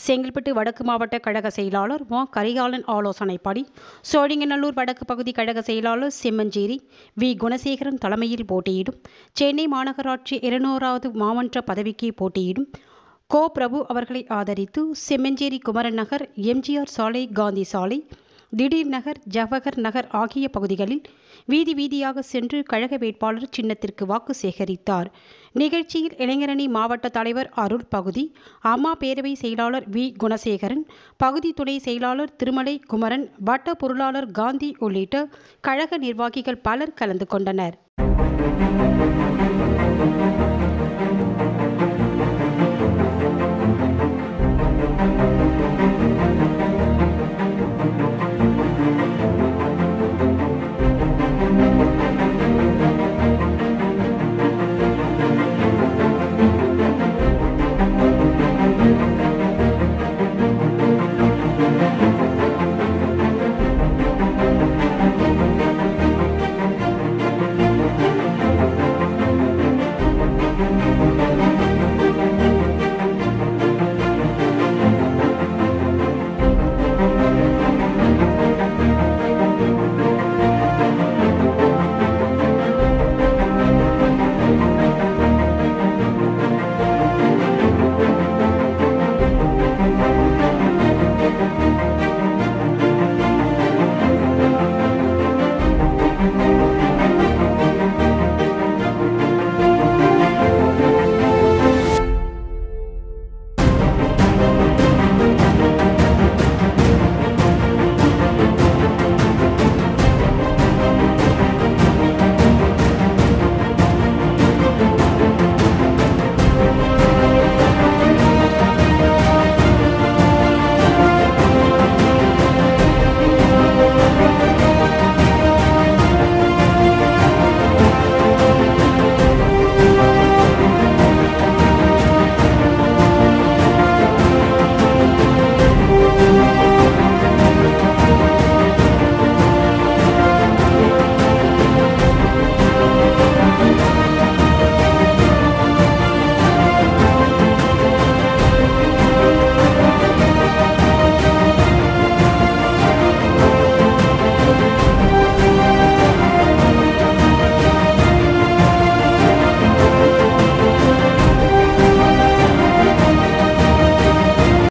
செங்கல்பட்டு வடக்கு மாவட்ட கழக செயலாளர் மா கரிகாலன் ஆலோசனைப்படி சோழிங்கநல்லூர் வடக்கு பகுதி கழக செயலாளர் சிம்மஞ்சேரி வி குணசேகரன் தலைமையில் போட்டியிடும் சென்னை மாநகராட்சி இருநூறாவது மாமன்ற பதவிக்கு போட்டியிடும் கோ பிரபு அவர்களை ஆதரித்து செம்மஞ்சேரி குமரன் நகர் எம்ஜிஆர் சாலை காந்தி சாலை திடீர் நகர் ஜவஹர் நகர் ஆகிய பகுதிகளில் வீதி வீதியாக சென்று கழக வேட்பாளர் சின்னத்திற்கு வாக்கு சேகரித்தார் நிகழ்ச்சியில் இளைஞரணி மாவட்ட தலைவர் அருள் பகுதி அம்மா பேரவை செயலாளர் வி குணசேகரன் பகுதி துணை செயலாளர் திருமலை குமரன் வட்ட பொருளாளர் காந்தி உள்ளிட்ட கழக நிர்வாகிகள் பலர் கலந்து கொண்டனர்